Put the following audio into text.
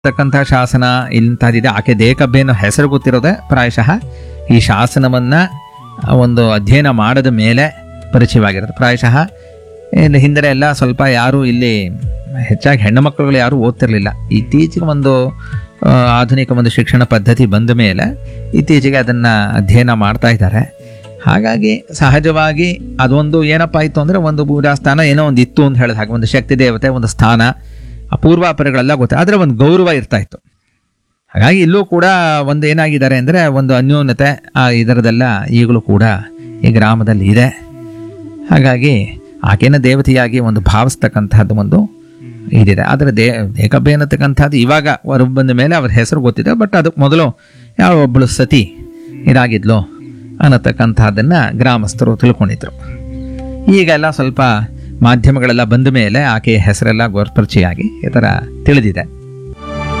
ತಕ್ಕಂಥ ಶಾಸನ ಇಂಥದ್ದಿದೆ ಆಕೆ ದೇಕಬ್ಬೆಯನ್ನು ಹೆಸರು ಗೊತ್ತಿರೋದೆ ಪ್ರಾಯಶಃ ಈ ಶಾಸನವನ್ನ ಒಂದು ಅಧ್ಯಯನ ಮಾಡದ ಮೇಲೆ ಪರಿಚಯವಾಗಿರುತ್ತೆ ಪ್ರಾಯಶಃ ಇನ್ನು ಹಿಂದೆ ಎಲ್ಲ ಸ್ವಲ್ಪ ಯಾರು ಇಲ್ಲಿ ಹೆಚ್ಚಾಗಿ ಹೆಣ್ಣು ಮಕ್ಕಳುಗಳು ಯಾರು ಓದ್ತಿರ್ಲಿಲ್ಲ ಇತ್ತೀಚೆಗೆ ಒಂದು ಆ, ಆಧುನಿಕ ಒಂದು ಶಿಕ್ಷಣ ಪದ್ಧತಿ ಬಂದ ಮೇಲೆ ಇತ್ತೀಚೆಗೆ ಅದನ್ನ ಅಧ್ಯಯನ ಮಾಡ್ತಾ ಇದ್ದಾರೆ ಹಾಗಾಗಿ ಸಹಜವಾಗಿ ಅದೊಂದು ಏನಪ್ಪ ಆಯಿತು ಅಂದರೆ ಒಂದು ಪೂಜಾ ಸ್ಥಾನ ಏನೋ ಒಂದು ಇತ್ತು ಅಂತ ಹೇಳಿದ ಹಾಗೆ ಒಂದು ಶಕ್ತಿ ದೇವತೆ ಒಂದು ಸ್ಥಾನ ಆ ಪೂರ್ವಾಪರಗಳೆಲ್ಲ ಗೊತ್ತು ಆದರೆ ಒಂದು ಗೌರವ ಇರ್ತಾ ಇತ್ತು ಹಾಗಾಗಿ ಇಲ್ಲೂ ಕೂಡ ಒಂದು ಏನಾಗಿದ್ದಾರೆ ಅಂದರೆ ಒಂದು ಅನ್ಯೋನ್ಯತೆ ಆ ಇದರದೆಲ್ಲ ಈಗಲೂ ಕೂಡ ಈ ಗ್ರಾಮದಲ್ಲಿ ಇದೆ ಹಾಗಾಗಿ ಆಕೆನ ದೇವತೆಯಾಗಿ ಒಂದು ಭಾವಿಸ್ತಕ್ಕಂಥದ್ದು ಒಂದು ಇದಿದೆ ಆದರೆ ದೇ ಏಕಬ್ಬೆ ಅನ್ನತಕ್ಕಂಥದ್ದು ಇವಾಗ ಹೊರ ಬಂದ ಮೇಲೆ ಅವ್ರ ಹೆಸರು ಗೊತ್ತಿದೆ ಬಟ್ ಅದಕ್ಕೆ ಮೊದಲು ಯಾವ ಒಬ್ಬಳು ಸತಿ ಇದಾಗಿದ್ಲು ಅನ್ನತಕ್ಕಂಥದ್ದನ್ನು ಗ್ರಾಮಸ್ಥರು ತಿಳ್ಕೊಂಡಿದ್ರು ಈಗೆಲ್ಲ ಸ್ವಲ್ಪ ಮಾಧ್ಯಮಗಳೆಲ್ಲ ಬಂದ ಮೇಲೆ ಆಕೆಯ ಹೆಸರೆಲ್ಲ ಗೋರ್ಪರಿಚಯ ಆಗಿ ಈ ಥರ ತಿಳಿದಿದೆ